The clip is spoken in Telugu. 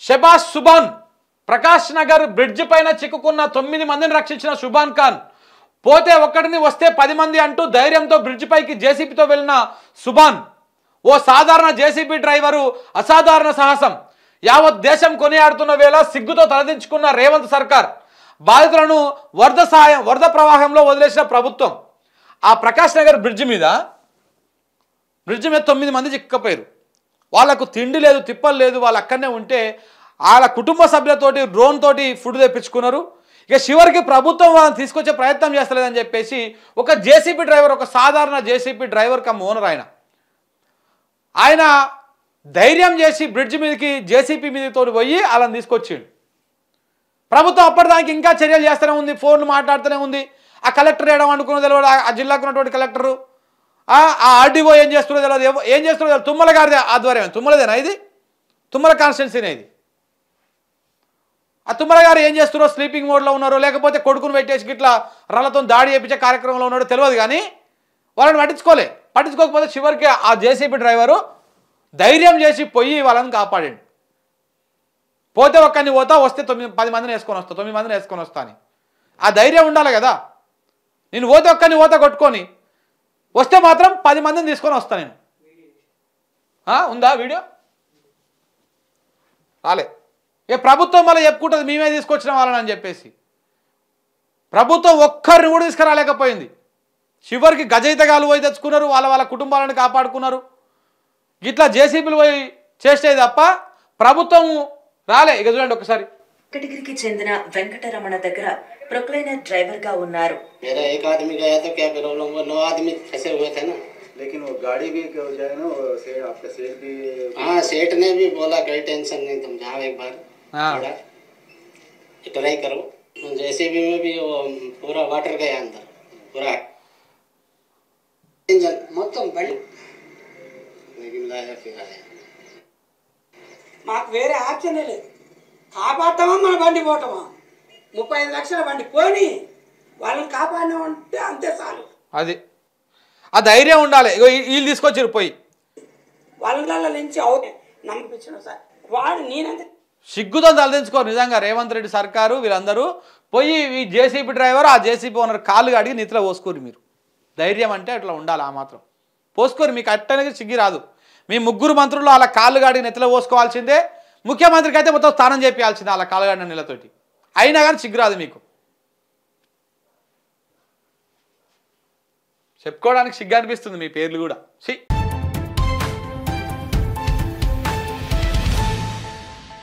షబాజ్ సుబాన్ ప్రకాష్ నగర్ బ్రిడ్జ్ పైన చిక్కుకున్న తొమ్మిది మందిని రక్షించిన సుబాన్ ఖాన్ పోతే ఒక్కడిని వస్తే పది మంది అంటూ ధైర్యంతో బ్రిడ్జ్ పైకి జేసీబీతో వెళ్ళిన సుబాన్ ఓ సాధారణ జేసీబీ డ్రైవరు అసాధారణ సాహసం యావత్ దేశం కొనియాడుతున్న వేళ సిగ్గుతో తలదించుకున్న రేవంత్ సర్కార్ బాధితులను వరద సహాయం వరద ప్రవాహంలో వదిలేసిన ప్రభుత్వం ఆ ప్రకాష్ నగర్ బ్రిడ్జ్ మీద బ్రిడ్జ్ మీద తొమ్మిది మంది చిక్కపోయారు వాళ్ళకు తిండి లేదు తిప్పలు లేదు వాళ్ళు అక్కడనే ఉంటే వాళ్ళ కుటుంబ సభ్యులతోటి డ్రోన్ తోటి ఫుడ్ తెప్పించుకున్నారు ఇక చివరికి ప్రభుత్వం వాళ్ళని తీసుకొచ్చే ప్రయత్నం చేస్తలేదని చెప్పేసి ఒక జేసీబీ డ్రైవర్ ఒక సాధారణ జేసీబీ డ్రైవర్ కమ్ ఓనర్ ఆయన ఆయన ధైర్యం చేసి బ్రిడ్జ్ మీదకి జేసీపీ మీదతో పోయి వాళ్ళని తీసుకొచ్చిండు ప్రభుత్వం అప్పటిదానికి ఇంకా చర్యలు చేస్తూనే ఉంది ఫోన్లు మాట్లాడుతూనే ఉంది ఆ కలెక్టర్ ఏడం అనుకున్న తెలియదు ఆ- ఆ జిల్లాకు ఉన్నటువంటి కలెక్టరు ఆ ఆర్డీఓ ఏం చేస్తుందో తెలియదు ఎవ- ఏం చేస్తుందో తెలియదు తుమ్మల గారి ఆధ్వర్యం తుమ్మలదేనా ఇది తుమ్మల కాన్స్టిట్యున్సీనే ఇది ఆ తుమ్మల గారు ఏం చేస్తున్నారో స్లీపింగ్ మోడ్లో ఉన్నారో లేకపోతే కొడుకును పెట్టేసి ఇట్లా రాళ్లతో దాడి చేయించే కార్యక్రమంలో ఉన్నారో తెలియదు కానీ వాళ్ళని పట్టించుకోలే పట్టించుకోకపోతే చివరికి ఆ జేసీబీ డ్రైవరు ధైర్యం చేసి పోయి వాళ్ళని కాపాడండి పోతే ఒక్కరిని పోతా వస్తే తొమ్మిది పది మందిని వేసుకొని వస్తా తొమ్మిది మందిని వేసుకొని వస్తా అని ఆ ధైర్యం ఉండాలి కదా నేను పోతే ఒక్కరిని పోతా కొట్టుకొని వస్తే మాత్రం పది మందిని తీసుకొని వస్తా నేను ఆ, ఉందా వీడియో రాలే ఏ ప్రభుత్వం మళ్ళీ చెప్పుకుంటుంది మేమే తీసుకొచ్చిన వాళ్ళని అని చెప్పేసి ప్రభుత్వం ఒక్కరిని కూడా తీసుకురాలేకపోయింది చివరికి గజయితగాలు పోయి తెచ్చుకున్నారు వాళ్ళ వాళ్ళ కుటుంబాలను కాపాడుకున్నారు ఇట్లా జేసీబీలు పోయి చేసేది తప్ప ప్రభుత్వం రాలే ఇక చూడండి ఒకసారి వెంకటగిరికి చెందిన వెంకటరమణ దగ్గర ప్రొక్లైనర్ డ్రైవర్ గా ఉన్నారు मेरा एक आदमी गया तो क्या प्रॉब्लम हुआ नौ आदमी फंसे हुए थे ना लेकिन वो गाड़ी भी क्या हो जाए ना वो से आपका सेठ भी हाँ सेठ ने भी बोला कोई टेंशन नहीं तुम जाओ एक बार हाँ। थोड़ा ट्राई करो जैसे भी में भी वो पूरा वाटर गया अंदर पूरा इंजन మొత్తం బండి लेकिन लाया फिर आया మాకు వేరే ఆప్షన్ లేదు కాపాడతామా మన బండి పోవటమా ముప్పై ఐదు లక్షల బండి పోని వాళ్ళని కాపాడినామంటే అంతే చాలు అది ఆ ధైర్యం ఉండాలి ఇగో వీ- వీళ్ళు తీసుకొచ్చారు పోయి వాళ్ళ నుంచి అవుతే నమ్మిపించిన సార్ వాడు నేనంతే సిగ్గుతో తలదించుకోరు నిజంగా రేవంత్ రెడ్డి సర్కారు వీళ్ళందరూ పోయి ఈ జేసీబీ డ్రైవర్ ఆ జేసీబీ ఓనర్ కాళ్ళు అడిగి నిద్ర పోసుకోరు మీరు ధైర్యం అంటే అట్లా ఉండాలి ఆ మాత్రం పోసుకోరు మీకు అట్టనేది సిగ్గి రాదు మీ ముగ్గురు మంత్రులు అలా కాళ్ళు గాడికి నెత్తిలో పోసుకోవాల్సిందే ముఖ్యమంత్రికి అయితే మొత్తం స్థానం చేపించాల్సిందే అలా కాళ్ళు గాడిన నీళ్ళతోటి అయినా కానీ సిగ్గు రాదు మీకు చెప్పుకోవడానికి సిగ్గు అనిపిస్తుంది మీ పేర్లు కూడా సి